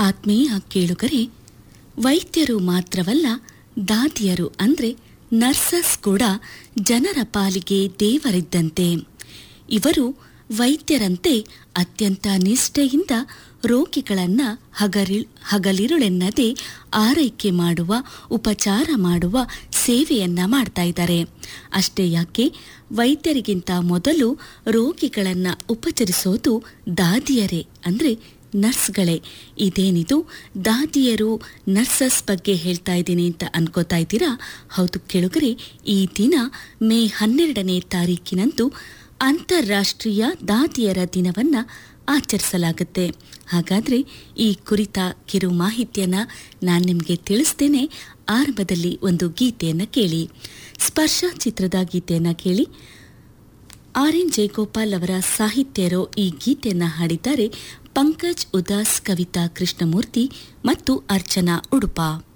ಆತ್ಮೀಯ ಕೇಳುಗರೆ ವೈದ್ಯರು ಮಾತ್ರವಲ್ಲ ದಾದಿಯರು ಅಂದ್ರೆ ನರ್ಸಸ್ ಕೂಡ ಜನರ ಪಾಲಿಗೆ ದೇವರಿದ್ದಂತೆ ಇವರು ವೈದ್ಯರಂತೆ ಅತ್ಯಂತ ನಿಷ್ಠೆಯಿಂದ ರೋಗಿಗಳನ್ನ ಹಗರಿ ಹಗಲಿರುಳೆನ್ನದೆ ಆರೈಕೆ ಮಾಡುವ ಉಪಚಾರ ಮಾಡುವ ಸೇವೆಯನ್ನ ಮಾಡ್ತಾ ಇದ್ದಾರೆ ಅಷ್ಟೇ ಯಾಕೆ ವೈದ್ಯರಿಗಿಂತ ಮೊದಲು ರೋಗಿಗಳನ್ನ ಉಪಚರಿಸೋದು ದಾದಿಯರೇ ಅಂದ್ರೆ ನರ್ಸ್ಗಳೇ ಇದೇನಿದು ದಾದಿಯರು ನರ್ಸಸ್ ಬಗ್ಗೆ ಹೇಳ್ತಾ ಇದ್ದೀನಿ ಅಂತ ಅನ್ಕೋತಾ ಇದ್ದೀರಾ ಹೌದು ಕೇಳುಗರೆ ಈ ದಿನ ಮೇ ಹನ್ನೆರಡನೇ ತಾರೀಕಿನಂದು ಅಂತಾರಾಷ್ಟ್ರೀಯ ದಾದಿಯರ ದಿನವನ್ನ ಆಚರಿಸಲಾಗುತ್ತೆ ಹಾಗಾದ್ರೆ ಈ ಕುರಿತ ಕಿರು ಮಾಹಿತಿಯನ್ನ ನಾನು ನಿಮಗೆ ತಿಳಿಸ್ತೇನೆ ಆರಂಭದಲ್ಲಿ ಒಂದು ಗೀತೆಯನ್ನ ಕೇಳಿ ಸ್ಪರ್ಶ ಚಿತ್ರದ ಗೀತೆಯನ್ನ ಕೇಳಿ ಆರ್ ಎನ್ ಜಯಗೋಪಾಲ್ ಅವರ ಸಾಹಿತ್ಯ ಇರೋ ಈ ಗೀತೆಯನ್ನ ಹಾಡಿದ್ದಾರೆ ಪಂಕಜ್ ಉದಾಸ್ ಕವಿತಾ ಕೃಷ್ಣಮೂರ್ತಿ ಮತ್ತು ಅರ್ಚನಾ ಉಡುಪ